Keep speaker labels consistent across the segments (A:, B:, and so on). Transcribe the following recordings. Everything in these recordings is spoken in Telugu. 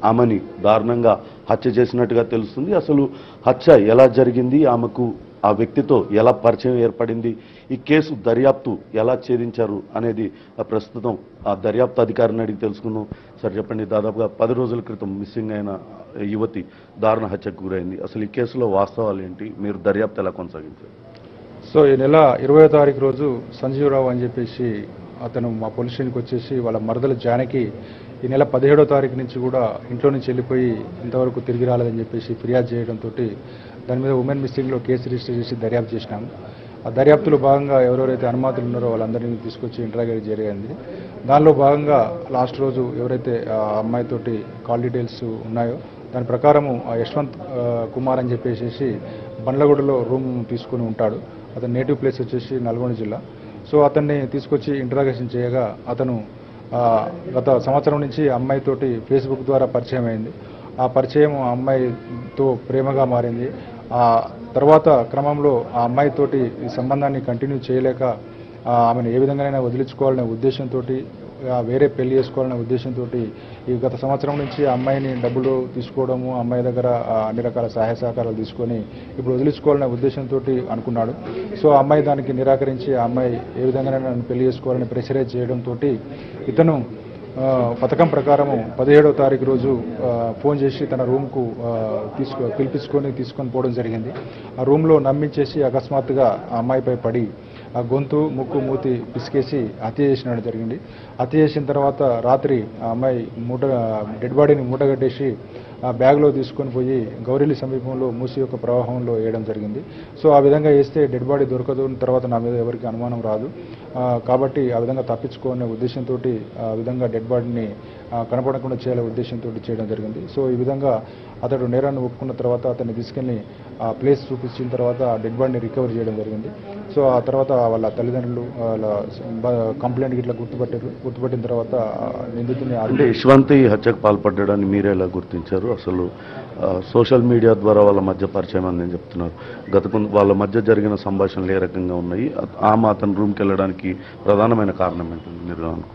A: ఆమెని దారుణంగా హత్య చేసినట్టుగా తెలుస్తుంది అసలు హత్య ఎలా జరిగింది ఆమెకు ఆ వ్యక్తితో ఎలా పరిచయం ఏర్పడింది ఈ కేసు దర్యాప్తు ఎలా ఛేదించారు అనేది ఆ ప్రస్తుతం ఆ దర్యాప్తు అధికారిని అడిగి తెలుసుకున్నాం సార్ చెప్పండి దాదాపుగా పది రోజుల క్రితం మిస్సింగ్ అయిన యువతి దారుణ హత్యకు గురైంది అసలు ఈ కేసులో వాస్తవాలు ఏంటి మీరు దర్యాప్తు ఎలా కొనసాగించారు
B: సో ఈ నెల ఇరవై తారీఖు రోజు సంజీవరావు అని చెప్పేసి అతను మా పోలీస్ స్టేషన్కి వచ్చేసి వాళ్ళ మరదల జానకి ఈ నెల పదిహేడో తారీఖు నుంచి కూడా ఇంట్లో నుంచి వెళ్ళిపోయి ఇంతవరకు తిరిగి రాలేదని చెప్పేసి ఫిర్యాదు చేయడంతో దాని మీద ఉమెన్ మిస్సింగ్లో కేసు రిజిస్టర్ చేసి దర్యాప్తు చేసినాము ఆ దర్యాప్తులో భాగంగా ఎవరెవరైతే అనుమాతులు ఉన్నారో వాళ్ళందరినీ తీసుకొచ్చి ఇంటరాగేట్ జరిగింది దానిలో భాగంగా లాస్ట్ రోజు ఎవరైతే ఆ అమ్మాయితోటి కాల్ డీటెయిల్స్ ఉన్నాయో దాని ప్రకారము ఆ యశ్వంత్ ఆ, కుమార్ అని చెప్పేసి బండ్లగూడలో రూమ్ తీసుకుని ఉంటాడు అతని నేటివ్ ప్లేస్ వచ్చేసి నల్గొండ జిల్లా సో అతన్ని తీసుకొచ్చి ఇంటరాగేషన్ చేయగా అతను ఆ, గత సంవత్సరం నుంచి ఆ అమ్మాయితోటి ఫేస్బుక్ ద్వారా పరిచయం అయింది ఆ పరిచయం ఆ అమ్మాయితో ప్రేమగా మారింది ఆ తర్వాత క్రమంలో ఆ అమ్మాయితోటి ఈ సంబంధాన్ని కంటిన్యూ చేయలేక ఆ, ఆమెను ఏ విధంగానైనా వదిలించుకోవాలనే ఉద్దేశంతో వేరే పెళ్లి చేసుకోవాలనే ఉద్దేశంతో ఈ గత సంవత్సరం నుంచి ఆ అమ్మాయిని డబ్బులు తీసుకోవడము ఆ అమ్మాయి దగ్గర ఆ, అన్ని రకాల సహాయ సహకారాలు తీసుకొని ఇప్పుడు వదిలించుకోవాలనే ఉద్దేశంతో అనుకున్నాడు సో ఆ అమ్మాయి దానికి నిరాకరించి ఆ అమ్మాయి ఏ విధంగానైనా నన్ను పెళ్లి చేసుకోవాలని ప్రెషరైజ్ చేయడంతో ఇతను ఆ, పథకం ప్రకారము పదిహేడవ తారీఖు రోజు ఆ, ఫోన్ చేసి తన రూమ్కు ఆ, తీసుకో పిలిపించుకొని తీసుకొని పోవడం జరిగింది ఆ రూమ్లో నమ్మించేసి అకస్మాత్తుగా ఆ అమ్మాయిపై పడి ఆ గొంతు ముక్కు మూతి పిసికేసి హత్య చేసినట్టు జరిగింది హత్య చేసిన తర్వాత రాత్రి ఆ అమ్మాయి మూట డెడ్ బాడీని మూటగట్టేసి ఆ బ్యాగ్లో తీసుకొని పోయి గౌరీలి సమీపంలో మూసి యొక్క ప్రవాహంలో వేయడం జరిగింది సో ఆ విధంగా వేస్తే డెడ్ బాడీ దొరకదు తర్వాత నా మీద ఎవరికి అనుమానం రాదు ఆ, కాబట్టి ఆ విధంగా తప్పించుకోవాలనే ఉద్దేశంతో ఆ విధంగా డెడ్ బాడీని ఆ, కనపడకుండా చేయాలనే ఉద్దేశంతో చేయడం జరిగింది సో ఈ విధంగా అతడు నేరాన్ని ఒప్పుకున్న తర్వాత అతన్ని తీసుకెళ్లి ఆ ప్లేస్ చూపించిన తర్వాత ఆ డెడ్ బాడీని రికవర్ చేయడం జరిగింది సో ఆ తర్వాత వాళ్ళ తల్లిదండ్రులు వాళ్ళ కంప్లైంట్ ఇట్లా గుర్తుపట్టారు గుర్తుపట్టిన తర్వాత ఆ నిందితుని
A: అంటే
B: ఆదేశించారు.
A: యశ్వంత్ ఈ హత్యకు పాల్పడ్డాడని మీరు ఎలా గుర్తించారు అసలు ఆ, సోషల్ మీడియా ద్వారా వాళ్ళ మధ్య పరిచయం అందని చెప్తున్నారు గత కొంత వాళ్ళ మధ్య జరిగిన సంభాషణలు ఏ రకంగా ఉన్నాయి అత- ఆమె అతని రూమ్కి వెళ్ళడానికి ప్రధానమైన కారణం ఏంటంటే మీరు అనుకుంటున్నారు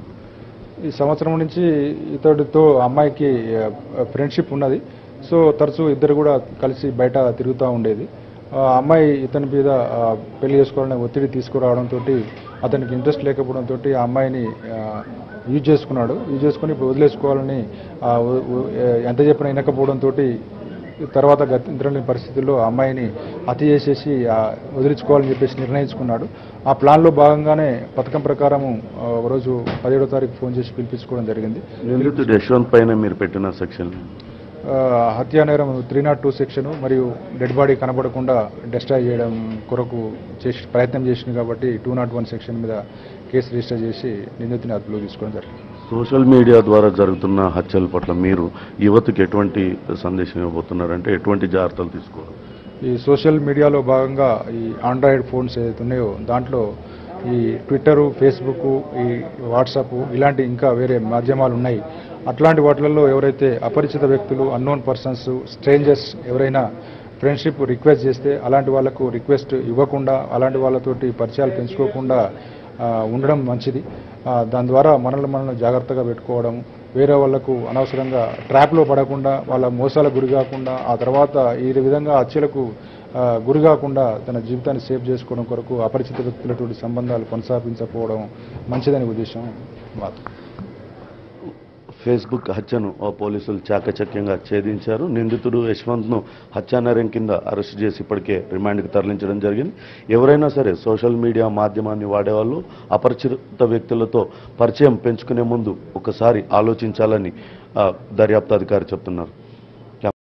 B: ఈ సంవత్సరం నుంచి ఇతడితో అమ్మాయికి ఫ్రెండ్షిప్ ఉన్నది సో తరచూ ఇద్దరు కూడా కలిసి బయట తిరుగుతూ ఉండేది ఆ అమ్మాయి ఇతని మీద ఆ, పెళ్లి చేసుకోవాలనే ఒత్తిడి తీసుకురావడంతో అతనికి ఇంట్రెస్ట్ లేకపోవడంతో ఆ అమ్మాయిని ఆ, యూజ్ చేసుకున్నాడు యూజ్ చేసుకుని ఇప్పుడు వదిలేసుకోవాలని ఆ, ఉ- ఉ- ఎంత చెప్పినా వినకపోవడంతో తర్వాత గతించలేని పరిస్థితుల్లో ఆ అమ్మాయిని హత్య చేసేసి ఆ, వదిలించుకోవాలని చెప్పేసి నిర్ణయించుకున్నాడు ఆ ప్లాన్లో భాగంగానే పథకం ప్రకారము ఆ, ఒకరోజు పదిహేడో తారీఖు ఫోన్ చేసి పిలిపించుకోవడం జరిగింది
A: నిందితుడు యశ్వంత్ పైన మీరు పెట్టిన సెక్షన్
B: ఆ, హత్యా నేరం త్రీ నాట్ టూ సెక్షన్ మరియు డెడ్ బాడీ కనబడకుండా డిస్ట్రాయ్ చేయడం కొరకు చేసి ప్రయత్నం చేసింది కాబట్టి టూ నాట్ వన్ సెక్షన్ మీద కేసు రిజిస్టర్ చేసి నిందితుని అదుపులో తీసుకోవడం జరిగింది
A: సోషల్ మీడియా ద్వారా జరుగుతున్న హత్యల పట్ల మీరు యువతకు ఎటువంటి సందేశం ఇవ్వబోతున్నారంటే ఎటువంటి జాగ్రత్తలు తీసుకోవాలి
B: ఈ సోషల్ మీడియాలో భాగంగా ఈ ఆండ్రాయిడ్ ఫోన్స్ ఏదైతే ఉన్నాయో దాంట్లో ఈ ట్విట్టరు ఫేస్బుక్ ఈ వాట్సాప్ ఇలాంటి ఇంకా వేరే మాధ్యమాలు ఉన్నాయి అట్లాంటి వాటిలలో ఎవరైతే అపరిచిత వ్యక్తులు అన్నోన్ పర్సన్స్ స్ట్రేంజర్స్ ఎవరైనా ఫ్రెండ్షిప్ రిక్వెస్ట్ చేస్తే అలాంటి వాళ్ళకు రిక్వెస్ట్ ఇవ్వకుండా అలాంటి వాళ్ళతోటి పరిచయాలు పెంచుకోకుండా ఆ, ఉండడం మంచిది ఆ, దాని ద్వారా మనల్ని మనం జాగ్రత్తగా పెట్టుకోవడం వేరే వాళ్ళకు అనవసరంగా ట్రాప్లో పడకుండా వాళ్ళ మోసాలకు గురి కాకుండా ఆ తర్వాత ఈ విధంగా హత్యలకు ఆ, గురి కాకుండా తన జీవితాన్ని సేవ్ చేసుకోవడం కొరకు అపరిచిత వ్యక్తులతోటి సంబంధాలు కొనసాగించకపోవడం మంచిదని ఉద్దేశం మాది
A: ఫేస్బుక్ హత్యను ఆ పోలీసులు చాకచక్యంగా ఛేదించారు నిందితుడు యశ్వంత్ను హత్యానేరం కింద అరెస్ట్ చేసి ఇప్పటికే రిమాండ్కి తరలించడం జరిగింది ఎవరైనా సరే సోషల్ మీడియా మాధ్యమాన్ని వాడేవాళ్ళు అపరిచిత వ్యక్తులతో పరిచయం పెంచుకునే ముందు ఒకసారి ఆలోచించాలని ఆ, దర్యాప్తు అధికారి చెప్తున్నారు